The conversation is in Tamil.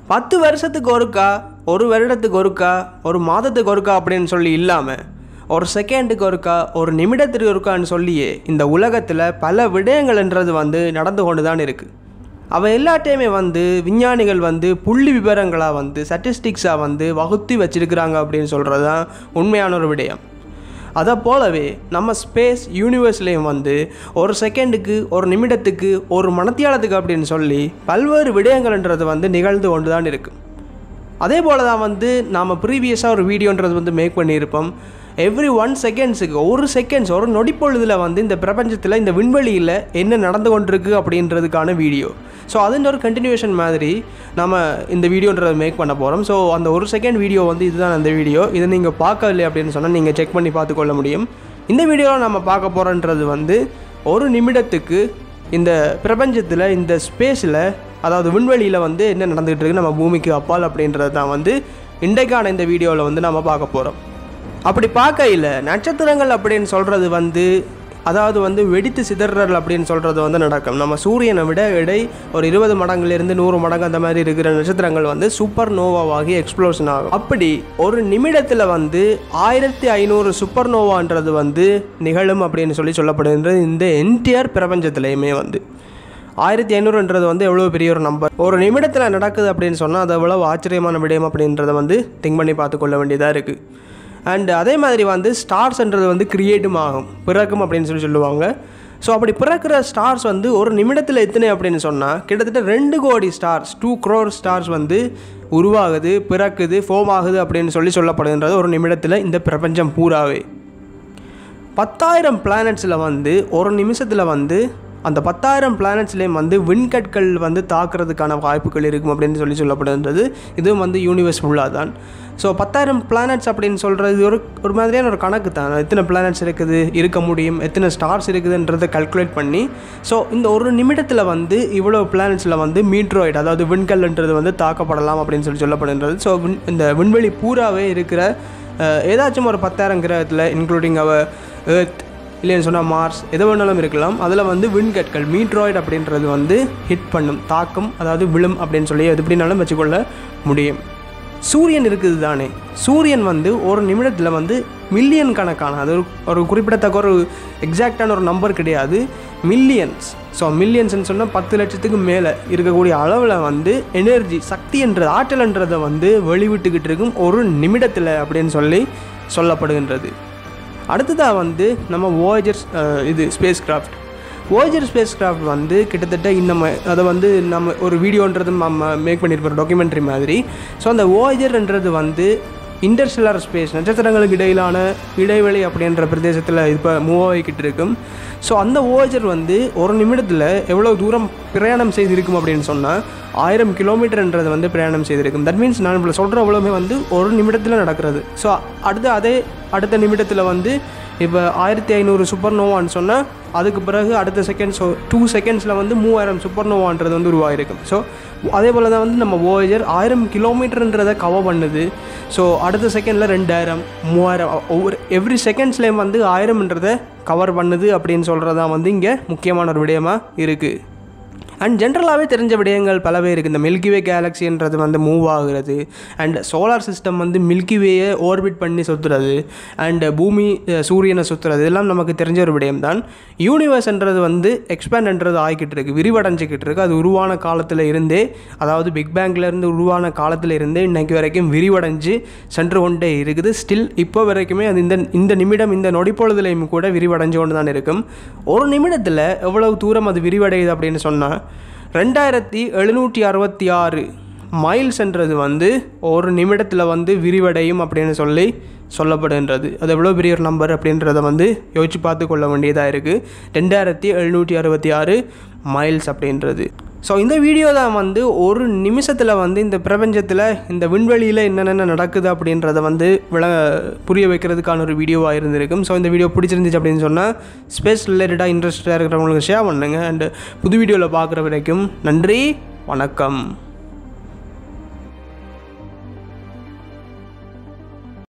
பத்து வருஷத்துக்கு ஒருக்கா ஒரு வருடத்துக்கு ஒருக்கா ஒரு மாதத்துக்கு ஒருக்கா அப்படின்னு சொல்லி இல்லாமல் ஒரு செகண்டுக்கு ஒருக்கா ஒரு நிமிடத்திற்கு ஒருக்கான்னு சொல்லியே இந்த உலகத்தில் பல விடயங்கள்ன்றது வந்து நடந்து கொண்டு தான் இருக்குது அவ எல்லாத்தையுமே வந்து விஞ்ஞானிகள் வந்து புள்ளி விவரங்களாக வந்து ஸ்டாட்டிஸ்டிக்ஸாக வந்து வகுத்தி வச்சிருக்கிறாங்க அப்படின்னு சொல்கிறது தான் உண்மையான ஒரு விடயம் அதை போலவே நம்ம ஸ்பேஸ் யூனிவர்ஸ்லேயும் வந்து ஒரு செகண்டுக்கு ஒரு நிமிடத்துக்கு ஒரு மணத்தியாலத்துக்கு அப்படின்னு சொல்லி பல்வேறு விடயங்கள்ன்றது வந்து நிகழ்ந்து கொண்டு தான் இருக்குது அதே போல் தான் வந்து நாம் ப்ரீவியஸாக ஒரு வீடியோன்றது வந்து மேக் பண்ணியிருப்போம் எவ்ரி ஒன் செகண்ட்ஸுக்கு ஒரு செகண்ட்ஸ் ஒரு நொடிப்பொழுதில் வந்து இந்த பிரபஞ்சத்தில் இந்த விண்வெளியில் என்ன நடந்து கொண்டிருக்கு அப்படின்றதுக்கான வீடியோ ஸோ அதில் ஒரு கண்டினியூஷன் மாதிரி நம்ம இந்த வீடியோன்றதை மேக் பண்ண போகிறோம் ஸோ அந்த ஒரு செகண்ட் வீடியோ வந்து இதுதான் அந்த வீடியோ இதை நீங்கள் பார்க்கவில்லை அப்படின்னு சொன்னால் நீங்கள் செக் பண்ணி பார்த்துக்கொள்ள முடியும் இந்த வீடியோவில் நம்ம பார்க்க போகிறோன்றது வந்து ஒரு நிமிடத்துக்கு இந்த பிரபஞ்சத்தில் இந்த ஸ்பேஸில் அதாவது விண்வெளியில் வந்து என்ன நடந்துகிட்டு இருக்கு நம்ம பூமிக்கு அப்பால் அப்படின்றது தான் வந்து இன்றைக்கான இந்த வீடியோவில் வந்து நம்ம பார்க்க போகிறோம் அப்படி பார்க்கையில் நட்சத்திரங்கள் அப்படின்னு சொல்கிறது வந்து அதாவது வந்து வெடித்து சிதறல் அப்படின்னு சொல்கிறது வந்து நடக்கும் நம்ம சூரியனை விட எடை ஒரு இருபது மடங்குலேருந்து நூறு மடங்கு அந்த மாதிரி இருக்கிற நட்சத்திரங்கள் வந்து சூப்பர் நோவாவாகி எக்ஸ்ப்ளோஷன் ஆகும் அப்படி ஒரு நிமிடத்தில் வந்து ஆயிரத்தி ஐநூறு சூப்பர் நோவான்றது வந்து நிகழும் அப்படின்னு சொல்லி சொல்லப்படுகின்றது இந்த என்டிஆர் பிரபஞ்சத்திலையுமே வந்து ஆயிரத்தி ஐநூறுன்றது வந்து எவ்வளோ பெரிய ஒரு நம்பர் ஒரு நிமிடத்தில் நடக்குது அப்படின்னு சொன்னால் அது எவ்வளோ ஆச்சரியமான விடயம் அப்படின்றத வந்து திங்க் பண்ணி பார்த்துக்கொள்ள வேண்டியதாக இருக்குது அண்ட் அதே மாதிரி வந்து ஸ்டார்ஸ்ன்றது வந்து கிரியேட்டும் ஆகும் பிறக்கும் அப்படின்னு சொல்லி சொல்லுவாங்க ஸோ அப்படி பிறக்கிற ஸ்டார்ஸ் வந்து ஒரு நிமிடத்தில் எத்தனை அப்படின்னு சொன்னால் கிட்டத்தட்ட ரெண்டு கோடி ஸ்டார்ஸ் டூ க்ரோர் ஸ்டார்ஸ் வந்து உருவாகுது பிறக்குது ஃபோம் ஆகுது அப்படின்னு சொல்லி சொல்லப்படுகின்றது ஒரு நிமிடத்தில் இந்த பிரபஞ்சம் பூராவே பத்தாயிரம் பிளானட்ஸில் வந்து ஒரு நிமிஷத்தில் வந்து அந்த பத்தாயிரம் பிளானட்ஸ்லேயும் வந்து விண்கற்கள் வந்து தாக்குறதுக்கான வாய்ப்புகள் இருக்கும் அப்படின்னு சொல்லி சொல்லப்படுகின்றது இதுவும் வந்து யூனிவர்ஸ் ஃபுல்லாக தான் ஸோ பத்தாயிரம் பிளானட்ஸ் அப்படின்னு சொல்கிறது ஒரு ஒரு மாதிரியான ஒரு கணக்கு தான் எத்தனை பிளானட்ஸ் இருக்குது இருக்க முடியும் எத்தனை ஸ்டார்ஸ் இருக்குதுன்றதை கல்குலேட் பண்ணி ஸோ இந்த ஒரு நிமிடத்தில் வந்து இவ்வளோ பிளானட்ஸில் வந்து மீட்ரோயிட் அதாவது விண்கல்ன்றது வந்து தாக்கப்படலாம் அப்படின்னு சொல்லி சொல்லப்படுகின்றது ஸோ விண் இந்த விண்வெளி பூராவே இருக்கிற அஹ், ஏதாச்சும் ஒரு பத்தாயிரம் கிரகத்தில் இன்க்ளூடிங் அவ எர்த் இல்லைன்னு சொன்னால் மார்ஸ் எது வேணாலும் இருக்கலாம் அதில் வந்து விண்கற்கள் மீட்ராய்டு அப்படின்றது வந்து ஹிட் பண்ணும் தாக்கும் அதாவது விழும் அப்படின்னு சொல்லி எது எப்படினாலும் வச்சுக்கொள்ள முடியும் சூரியன் இருக்குது தானே சூரியன் வந்து ஒரு நிமிடத்தில் வந்து மில்லியன் கணக்கான அது ஒரு ஒரு குறிப்பிடத்தக்க ஒரு எக்ஸாக்டான ஒரு நம்பர் கிடையாது மில்லியன்ஸ் ஸோ மில்லியன்ஸ்னு சொன்னால் பத்து லட்சத்துக்கு மேலே இருக்கக்கூடிய அளவில் வந்து எனர்ஜி சக்தின்றது ஆற்றல்ன்றதை வந்து வெளிவிட்டுக்கிட்டு இருக்கும் ஒரு நிமிடத்தில் அப்படின்னு சொல்லி சொல்லப்படுகின்றது அடுத்ததாக வந்து நம்ம வாயேஜர் இது spacecraft Voyager spacecraft வந்து கிட்டத்தட்ட இந்த ம- அதை வந்து நம்ம ஒரு வீடியோன்றது நம்ம மேக் பண்ணியிருப்போம் டாக்குமெண்ட்ரி மாதிரி ஸோ அந்த வாயேஜர்ன்றது வந்து இன்டர்ஸ்டெல்லார் ஸ்பேஸ் நட்சத்திரங்களுக்கு இடையிலான இடைவெளி அப்படின்ற பிரதேசத்தில் இப்போ மூவ் ஆகிக்கிட்டு இருக்கும் ஸோ அந்த வாயேஜர் வந்து ஒரு நிமிடத்தில் எவ்வளோ தூரம் பிரயாணம் செய்திருக்கும் அப்படின்னு சொன்னால் ஆயிரம் கிலோமீட்டர்ன்றது வந்து பிரயாணம் செய்திருக்கும் தட் மீன்ஸ் நான் இப்போ சொல்கிற அவ்வளோமே வந்து ஒரு நிமிடத்தில் நடக்கிறது ஸோ அடுத்து அதே அடுத்த நிமிடத்தில் வந்து இப்போ ஆயிரத்தி ஐநூறு சூப்பர் நோவான்னு சொன்னால் அதுக்கு பிறகு அடுத்த செகண்ட் ஸோ டூ செகண்ட்ஸில் வந்து மூவாயிரம் சூப்பர் நோவான்றது வந்து உருவாகிருக்கும் ஸோ அதே போல் தான் வந்து நம்ம ஓயர் ஆயிரம் கிலோமீட்டர்ன்றதை கவர் பண்ணுது ஸோ அடுத்த செகண்டில் ரெண்டாயிரம் மூவாயிரம் ஒவ்வொரு எவ்ரி செகண்ட்ஸ்லேயும் வந்து ஆயிரம்ன்றதை கவர் பண்ணுது அப்படின்னு சொல்கிறது தான் வந்து இங்கே முக்கியமான ஒரு விடயமாக இருக்குது அண்ட் ஜென்ரலாகவே தெரிஞ்ச விடயங்கள் பலவே இருக்குது இந்த மில்கிவே கேலக்ஸின்றது வந்து மூவ் ஆகுறது அண்ட் சோலார் சிஸ்டம் வந்து மில்கிவேயை ஓர்பிட் பண்ணி சுற்றுறது அண்ட் பூமி அஹ், சூரியனை சுற்றுறது இதெல்லாம் நமக்கு தெரிஞ்ச ஒரு விடயம் தான் யூனிவர்ஸ்ன்றது வந்து எக்ஸ்பேண்ட்ன்றது ஆகிக்கிட்டு இருக்கு விரிவடைஞ்சிக்கிட்டு இருக்கு அது உருவான காலத்தில் இருந்தே அதாவது பிக் பேங்க்லேருந்து உருவான காலத்தில் இருந்தே இன்னைக்கு வரைக்கும் விரிவடைஞ்சு சென்று கொண்டே இருக்குது ஸ்டில் இப்போ வரைக்குமே அது இந்த இந்த நிமிடம் இந்த நொடிப்பொழுதுலையும் கூட விரிவடைஞ்சு கொண்டு தான் இருக்கும் ஒரு நிமிடத்தில் எவ்வளவு தூரம் அது விரிவடையுது அப்படின்னு சொன்னால் ரெண்டாயிரத்தி எழுநூற்றி அறுபத்தி ஆறு மைல்ஸ்ன்றது வந்து ஒரு நிமிடத்தில் வந்து விரிவடையும் அப்படின்னு சொல்லி சொல்லப்படுகின்றது அது எவ்வளோ பெரிய ஒரு நம்பர் அப்படின்றத வந்து யோசிச்சு பார்த்து கொள்ள வேண்டியதாக இருக்குது ரெண்டாயிரத்தி எழுநூற்றி அறுபத்தி ஆறு மைல்ஸ் அப்படின்றது ஸோ இந்த வீடியோ தான் வந்து ஒரு நிமிஷத்தில் வந்து இந்த பிரபஞ்சத்தில் இந்த விண்வெளியில் என்னென்ன நடக்குது அப்படின்றத வந்து விள புரிய வைக்கிறதுக்கான ஒரு வீடியோவாக இருந்திருக்கும் ஸோ இந்த வீடியோ பிடிச்சிருந்துச்சு அப்படின்னு சொன்னால் ஸ்பேஸ் ரிலேட்டடாக இன்ட்ரெஸ்டாக இருக்கிறவங்களுக்கு ஷேர் பண்ணுங்கள் அண்ட் புது வீடியோவில் பார்க்குற வரைக்கும் நன்றி வணக்கம்